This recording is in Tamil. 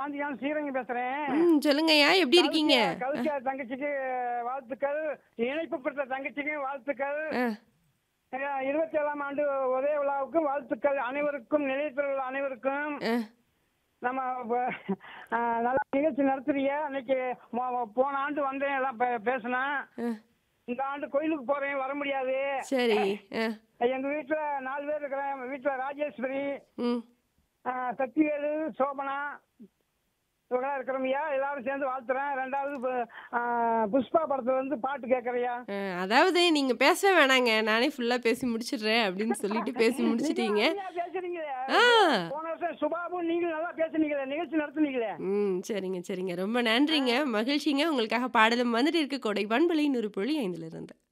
சாந்திகான் ஸ்ரீரங்கம் பேசுறேன் ம் சொல்லுங்கய்யா எப்படி இருக்கீங்க கௌசியா தங்கச்சிக்கு வாழ்த்துக்கள் இணைப்பு பெற்ற தங்கச்சிக்கு வாழ்த்துக்கள் ஆ, இருபத்தி ஏழாம் ஆண்டு உதய விழாவுக்கும் வாழ்த்துக்கள் அனைவருக்கும் நிலையத்தில் உள்ள அனைவருக்கும் ஆ. நம்ம வ- ஆ, நல்ல நிகழ்ச்சி நடத்துறீங்க அன்னைக்கு மோ- போன ஆண்டு வந்தேன் எல்லாம் பே- பேசினேன் ஆ, இந்த ஆண்டு கோயிலுக்கு போறேன் வர முடியாது சரி ஆ, எங்க வீட்டுல நாலு பேர் இருக்கிறேன் எங்க வீட்டுல ராஜேஸ்வரி ம் ஆ, சக்திவேலு சோபனா இவங்களாம் இருக்கிறோம்யா எல்லாரும் சேர்ந்து வாழ்த்துறேன் ரெண்டாவது பு- ஆ, புஷ்பா படத்துல இருந்து பாட்டு கேட்கறியா ஆ, அதாவது நீங்க பேசவே வேணாங்க நானே ஃபுல்லா பேசி முடிச்சிடுறேன் அப்படின்னு சொல்லிட்டு பேசி முடிச்சிட்டீங்க பேசுறீங்களே ஆ. போன வருஷம் சுபாபு நீங்க நல்லா பேசுனீங்களே நிகழ்ச்சி நடத்துனீங்களே ம் சரிங்க சரிங்க ரொம்ப நன்றிங்க மகிழ்ச்சிங்க உங்களுக்காக பாடலும் வந்துட்டு இருக்க கொடை பண்பலை நூறு புள்ளி ஐந்துல இருந்து